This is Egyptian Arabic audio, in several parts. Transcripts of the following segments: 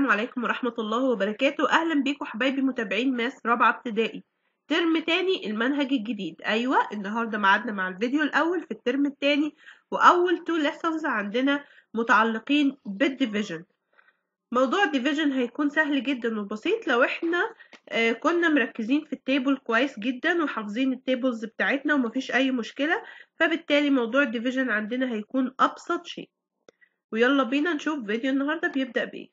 السلام عليكم ورحمة الله وبركاته أهلا بيكم حبايبي متابعين ماس رابعة ابتدائي ترم تاني المنهج الجديد أيوة النهاردة معادنا مع الفيديو الأول في الترم التاني وأول تو lessons عندنا متعلقين بالديفيجن موضوع الديفيجن هيكون سهل جدا وبسيط لو احنا آه كنا مركزين في التيبل كويس جدا وحافظين التيبلز بتاعتنا ومفيش أي مشكلة فبالتالي موضوع الديفيجن عندنا هيكون أبسط شيء ويلا بينا نشوف فيديو النهاردة بيبدأ بإيه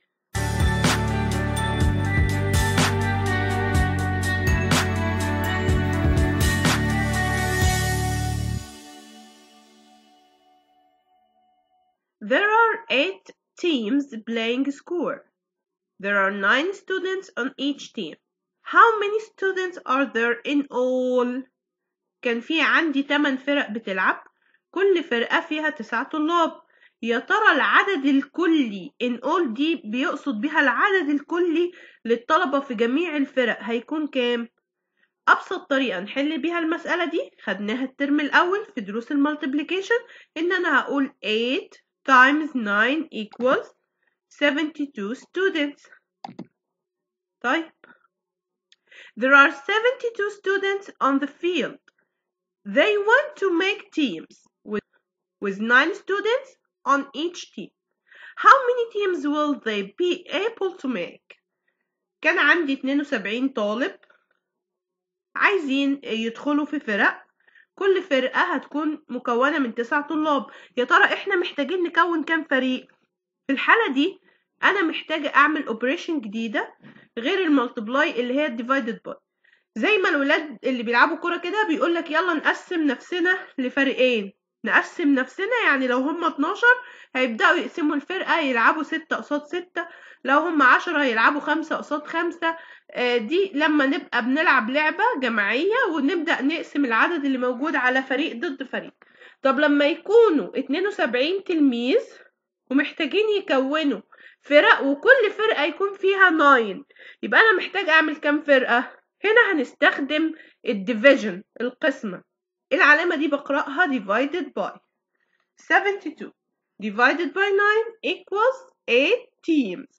There are eight teams playing score. There are nine students on each team. How many students are there in all? كان في عندي 8 فرق بتلعب كل فرقة فيها 9 طلاب يا ترى العدد الكلي in all دي بيقصد بها العدد الكلي للطلبة في جميع الفرق هيكون كام؟ أبسط طريقة نحل بيها المسألة دي خدناها الترم الأول في دروس المالتيبليكيشن إن أنا هقول 8 times 9 equals 72 students طيب There are 72 students on the field. They want to make teams with, with 9 students on each team. How many teams will they be able to make? كان عندي 72 طالب عايزين يدخلوا في فرق كل فرقة هتكون مكونة من تسع طلاب يا ترى احنا محتاجين نكون كام فريق في الحالة دي انا محتاجة اعمل اوبريشن جديدة غير المالتبلاي اللي هي الديفايدد باي زي ما الولاد اللي بيلعبوا كرة كده بيقولك يلا نقسم نفسنا لفريقين نقسم نفسنا يعني لو هم 12 هيبدأوا يقسموا الفرقة يلعبوا ستة قصاد ستة لو هم عشرة هيلعبوا خمسة قصاد خمسة دي لما نبقى بنلعب لعبة جماعية ونبدأ نقسم العدد اللي موجود على فريق ضد فريق طب لما يكونوا 72 تلميذ ومحتاجين يكونوا فرق وكل فرقة يكون فيها 9 يبقى أنا محتاج أعمل كام فرقة؟ هنا هنستخدم الديفيجن القسمة العلامة دي بقرأها divided by 72 divided by 9 equals 8 teams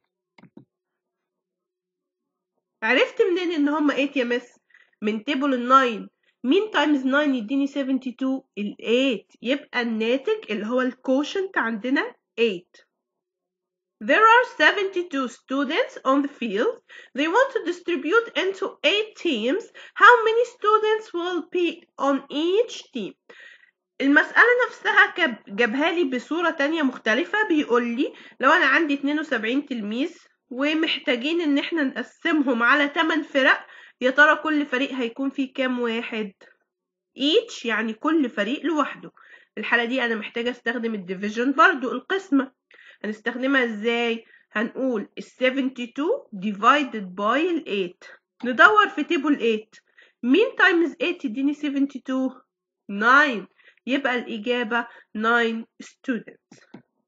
عرفت منين ان هما 8 يا مس من تيبل ال 9 مين تايمز 9 يديني 72 ال 8 يبقى الناتج اللي هو الكوشنت عندنا 8 There are 72 students on the field. They want to distribute into 8 teams. How many students will be on each team? المسألة نفسها جابها لي بصورة تانية مختلفة بيقول لي لو أنا عندي 72 تلميذ ومحتاجين إن احنا نقسمهم على 8 فرق يا ترى كل فريق هيكون فيه كام واحد؟ each يعني كل فريق لوحده الحالة دي أنا محتاجة أستخدم الديفيجن برضو القسمة هنستخدمها ازاي هنقول ال 72 divided by ال 8 ندور في تيبل 8 مين تايمز 8 يديني 72 9 يبقى الإجابة 9 students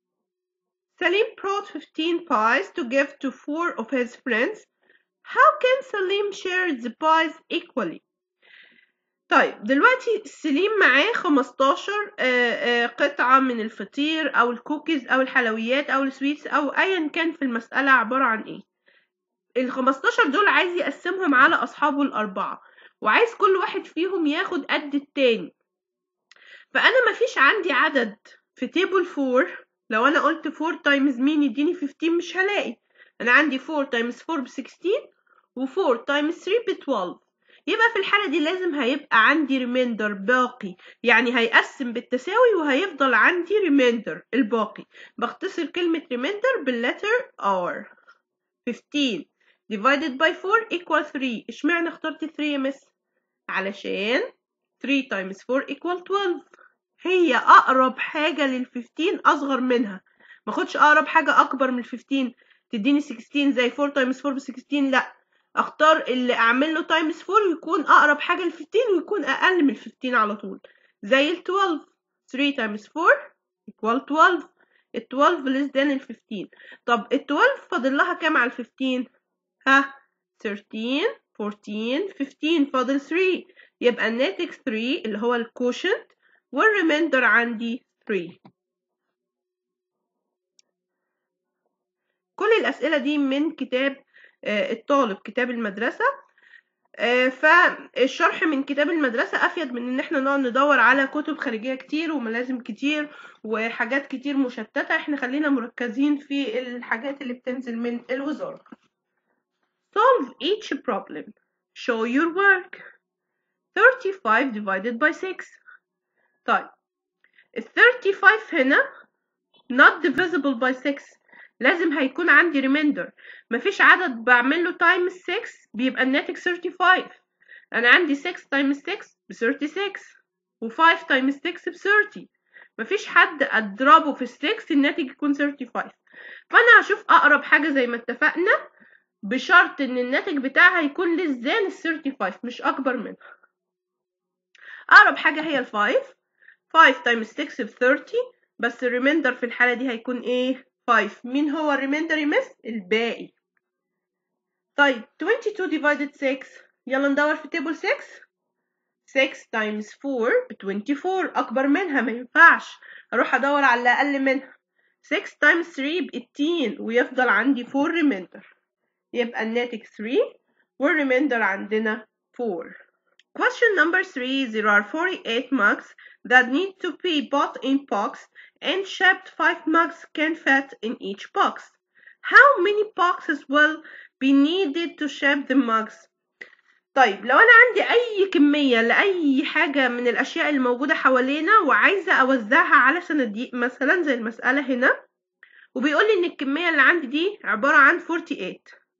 Salim brought 15 pies to give to four of his friends How can Salim share the pies equally? طيب دلوقتي سليم معاه 15 قطعة من الفطير أو الكوكيز أو الحلويات أو السويتس أو أيا كان في المسألة عبارة عن إيه ال 15 دول عايز يقسمهم على أصحابه الأربعة وعايز كل واحد فيهم ياخد قد التاني فأنا مفيش عندي عدد في تيبل 4 لو أنا قلت 4 تايمز مين يديني 15 مش هلاقي أنا عندي 4 تايمز 4 ب 16 و4 تايمز 3 ب 12 يبقى في الحالة دي لازم هيبقى عندي ريميندر باقي يعني هيقسم بالتساوي وهيفضل عندي ريميندر الباقي بختصر كلمة ريميندر باللتر R 15 divided by 4 equal 3 اشمعنى اخترت 3 يا مس علشان 3 times 4 equal 12 هي أقرب حاجة لل 15 أصغر منها ماخدش أقرب حاجة أكبر من ال 15 تديني 16 زي 4 times 4 ب 16 لأ اختار اللي اعمل له تايمز 4 ويكون اقرب حاجه ل 15 ويكون اقل من ال 15 على طول زي ال 12 3 تايمز 4 equal 12 ال 12 less than ال 15 طب ال 12 فاضل لها كام على ال 15 ها 13 14 15 فاضل 3 يبقى الناتج 3 اللي هو الكوشنت والريميندر عندي 3 كل الأسئلة دي من كتاب الطالب كتاب المدرسة فالشرح من كتاب المدرسة أفيد من إن احنا نقعد ندور على كتب خارجية كتير وملازم كتير وحاجات كتير مشتتة احنا خلينا مركزين في الحاجات اللي بتنزل من الوزارة Solve each problem Show your work 35 divided by 6 طيب ال 35 هنا not divisible by 6 لازم هيكون عندي remainder مفيش عدد بعمل له times 6 بيبقى الناتج 35 انا عندي 6 times 6 ب 36 و5 times 6 ب 30 مفيش حد اضربه في ال 6 الناتج يكون 35 فانا هشوف اقرب حاجه زي ما اتفقنا بشرط ان الناتج بتاعها يكون less than ال 35 مش اكبر منها اقرب حاجه هي ال 5 5 times 6 ب 30 بس الريميندر في الحاله دي هيكون ايه 5 مين هو الريميندر يمس الباقي طيب 22 divided 6 يلا ندور في تيبل 6 6 times 4 ب 24 اكبر منها ما ينفعش اروح ادور على اللي اقل منها 6 times 3 ب 18 ويفضل عندي 4 ريميندر يبقى الناتج 3 والريميندر عندنا 4 Question number 3 there are 48 mugs that need to be bought in box and shaped 5 mugs can fit in each box. How many boxes will be needed to shape the mugs? طيب لو أنا عندي أي كمية لأي حاجة من الأشياء الموجودة حوالينا وعايزة أوزعها على صناديق مثلا زي المسألة هنا وبيقول لي إن الكمية اللي عندي دي عبارة عن 48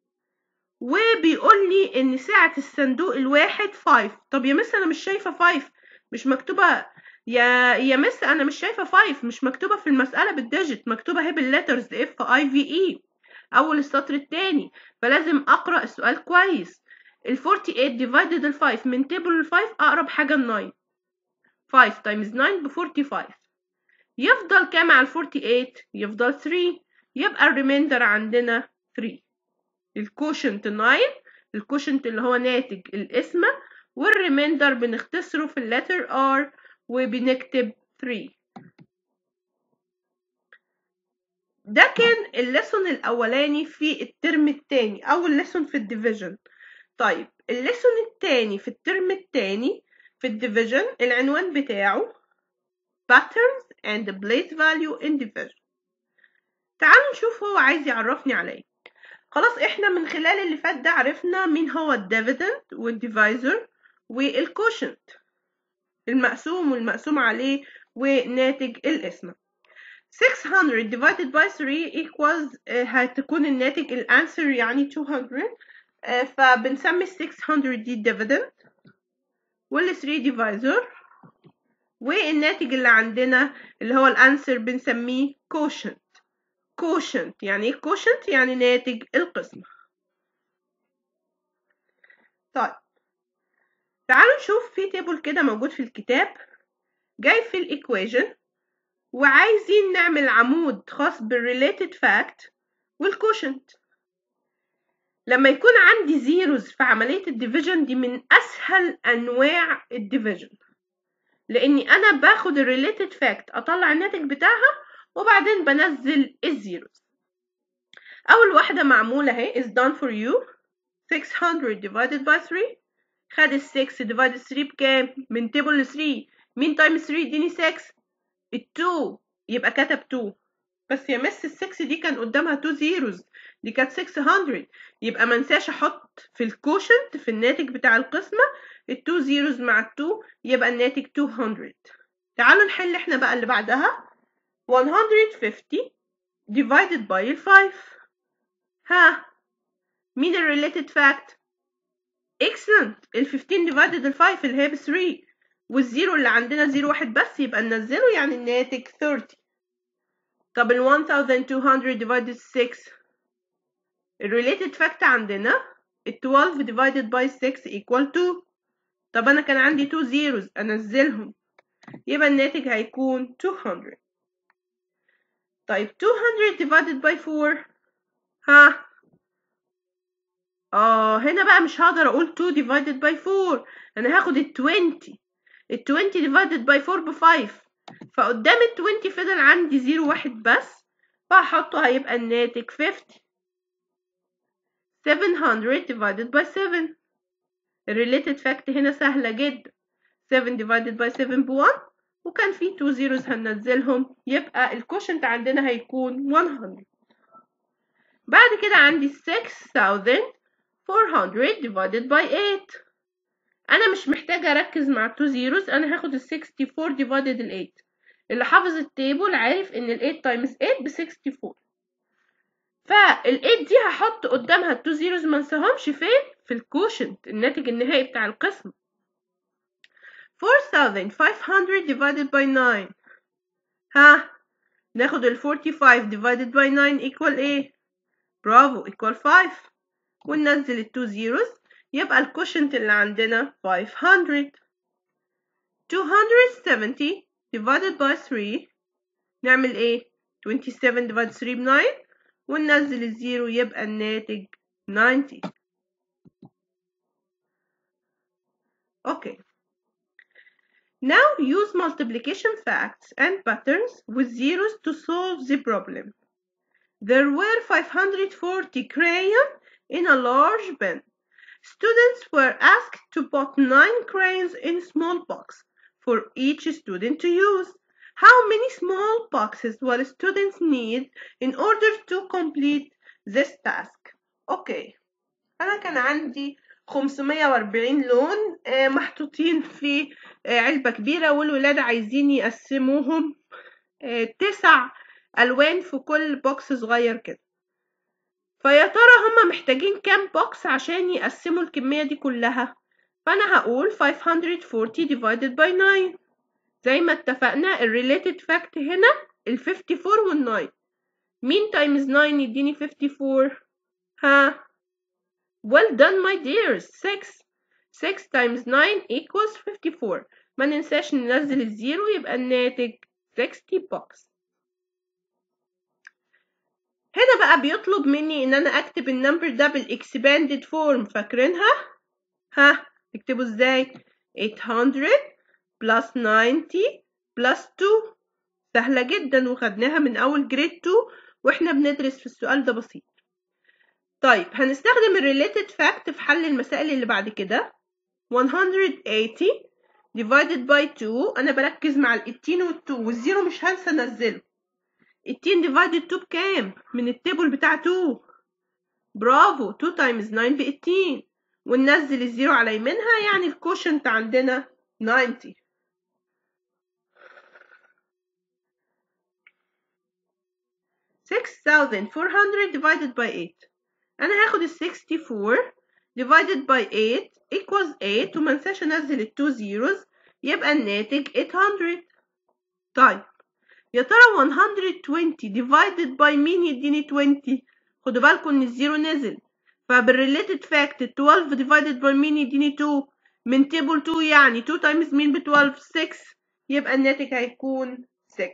وبيقول لي إن سعة الصندوق الواحد 5 طب يا مس أنا مش شايفة 5 مش مكتوبة يا يا مس انا مش شايفه 5 مش مكتوبه في المساله بالديجيت مكتوبه اهي بالليترز اف اي في اي اول السطر الثاني فلازم اقرا السؤال كويس ال 48 ديفايدد ال 5 من تيبل ال 5 اقرب حاجه ال 9 5 تايمز 9 ب 45 يفضل كام على ال 48 يفضل 3 يبقى الريميندر عندنا 3 الكوشنت 9 الكوشنت اللي هو ناتج القسمه والريميندر بنختصره في اللتر ار وبنكتب 3 ده كان الليسون الاولاني في الترم الثاني اول ليسون في الديفيجن طيب الليسون الثاني في الترم الثاني في الديفيجن العنوان بتاعه patterns and place value in division تعالوا نشوف هو عايز يعرفني على ايه خلاص احنا من خلال اللي فات ده عرفنا مين هو الديفيدند والديفايزر والكوشنت المقسوم والمقسوم عليه وناتج القسمة 600 divided by 3 equals هتكون الناتج الانسر يعني 200 فبنسمي 600 دي dividend وال 3 divisor والناتج اللي عندنا اللي هو الانسر بنسميه quotient quotient يعني ايه quotient يعني ناتج القسمة طيب تعالوا نشوف في تيبل كده موجود في الكتاب جاي في الايكويجن وعايزين نعمل عمود خاص بالريليتد فاكت والكوشنت لما يكون عندي زيروز في عملية الديفيجن دي من أسهل أنواع الديفيجن لأني أنا باخد الريليتد فاكت أطلع الناتج بتاعها وبعدين بنزل الزيروز أول واحدة معمولة اهي is done for you 600 divided by 3 خد ال 6 ديفايد 3 بكام؟ من تيبل 3 مين تايمز 3 يديني 6 ال 2 يبقى كتب 2 بس يا مس ال 6 دي كان قدامها 2 زيروز دي كانت 600 يبقى ما انساش احط في الكوشنت في الناتج بتاع القسمه ال 2 زيروز مع ال 2 يبقى الناتج 200 تعالوا نحل احنا بقى اللي بعدها 150 divided by ال 5 ها مين ال related fact excellent ال 15 divided ال 5 اللي هي ب 3 والزيرو اللي عندنا زيرو واحد بس يبقى ننزله يعني الناتج 30 طب ال 1200 divided 6 ال related fact عندنا ال 12 divided by 6 equal 2 طب انا كان عندي 2 zeros انزلهم يبقى الناتج هيكون 200 طيب 200 divided by 4 ها اه هنا بقى مش هقدر اقول 2 divided by 4 انا هاخد ال 20 ال 20 divided by 4 ب 5 فقدام ال 20 فضل عندي 0 واحد بس فهحطه هيبقى الناتج 50 700 divided by 7 related fact هنا سهلة جدا 7 divided by 7 ب 1 وكان في 2 zeros هننزلهم يبقى الكوشنت عندنا هيكون 100 بعد كده عندي 6400 divided by 8 انا مش محتاجة اركز مع 2 zeros انا هاخد ال 64 divided ال 8 اللي حافظ التيبل عارف ان ال 8 times 8 ب 64 فال 8 دي هحط قدامها ال 2 zeros ما انساهمش فين في الكوشنت الناتج النهائي بتاع القسم 4500 divided by 9 ها ناخد ال 45 divided by 9 equal ايه برافو equal 5 وننزل ال 2 zeros يبقى الكوشنت اللي عندنا 500 270 divided by 3 نعمل ايه 27 divided 3 ب 9 وننزل الزيرو يبقى الناتج 90 okay now use multiplication facts and patterns with zeros to solve the problem there were 540 crayons in a large bin Students were asked to put nine crayons in a small box for each student to use. How many small boxes will students need in order to complete this task? Okay. أنا كان عندي 540 لون محطوطين في علبة كبيرة والولاد عايزين يقسموهم تسع ألوان في كل بوكس صغير كده فيا ترى هما محتاجين كام بوكس عشان يقسموا الكمية دي كلها فأنا هقول 540 divided by 9 زي ما اتفقنا ال related fact هنا ال 54 وال 9 مين times 9 يديني 54 ها well done my dears 6 6 times 9 equals 54 ما ننساش ننزل الزيرو يبقى الناتج 60 بوكس هنا بقى بيطلب مني ان انا اكتب النمبر ده بالاكسباندد فورم فاكرينها ها نكتبه ازاي 800 plus 90 plus 2 سهلة جدا وخدناها من اول جريد 2 واحنا بندرس في السؤال ده بسيط طيب هنستخدم الريليتد فاكت في حل المسائل اللي بعد كده 180 divided by 2 انا بركز مع ال 18 وال 2 والزيرو مش هنسى انزله 18 divided 2 بكام؟ من التيبل بتاع 2 برافو 2 times 9 ب 18 وننزل الزيرو على يمينها يعني الكوشنت عندنا 90 6400 divided by 8 أنا هاخد ال 64 divided by 8 equals 8 وما انساش انزل ال 2 zeros يبقى الناتج 800 طيب يا ترى 120 divided by مين يديني 20 خدوا بالكم ان الزيرو نزل فبالريليتد فاكت 12 divided by مين يديني 2 من تيبل 2 يعني 2 times مين ب 12 6 يبقى الناتج هيكون 6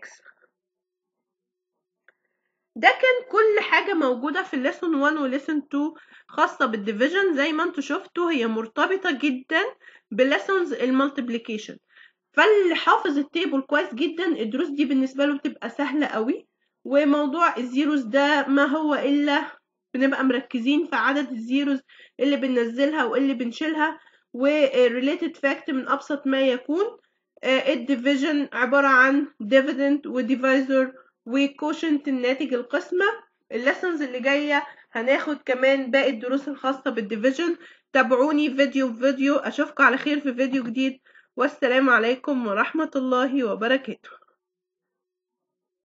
ده كان كل حاجة موجودة في الليسون 1 وليسون 2 خاصة بالديفيجن زي ما انتوا شفتوا هي مرتبطة جدا بليسونز المالتيبليكيشن فاللي حافظ التيبل كويس جدا الدروس دي بالنسبه له بتبقى سهله قوي وموضوع الزيروز ده ما هو الا بنبقى مركزين في عدد الزيروز اللي بننزلها واللي بنشيلها وريليتد فاكت من ابسط ما يكون الديفيجن عباره عن ديفيدند وديفايزر وكوشنت الناتج القسمه الليسنز اللي جايه هناخد كمان باقي الدروس الخاصه بالديفيجن تابعوني فيديو بفيديو اشوفكم على خير في فيديو جديد والسلام عليكم ورحمة الله وبركاته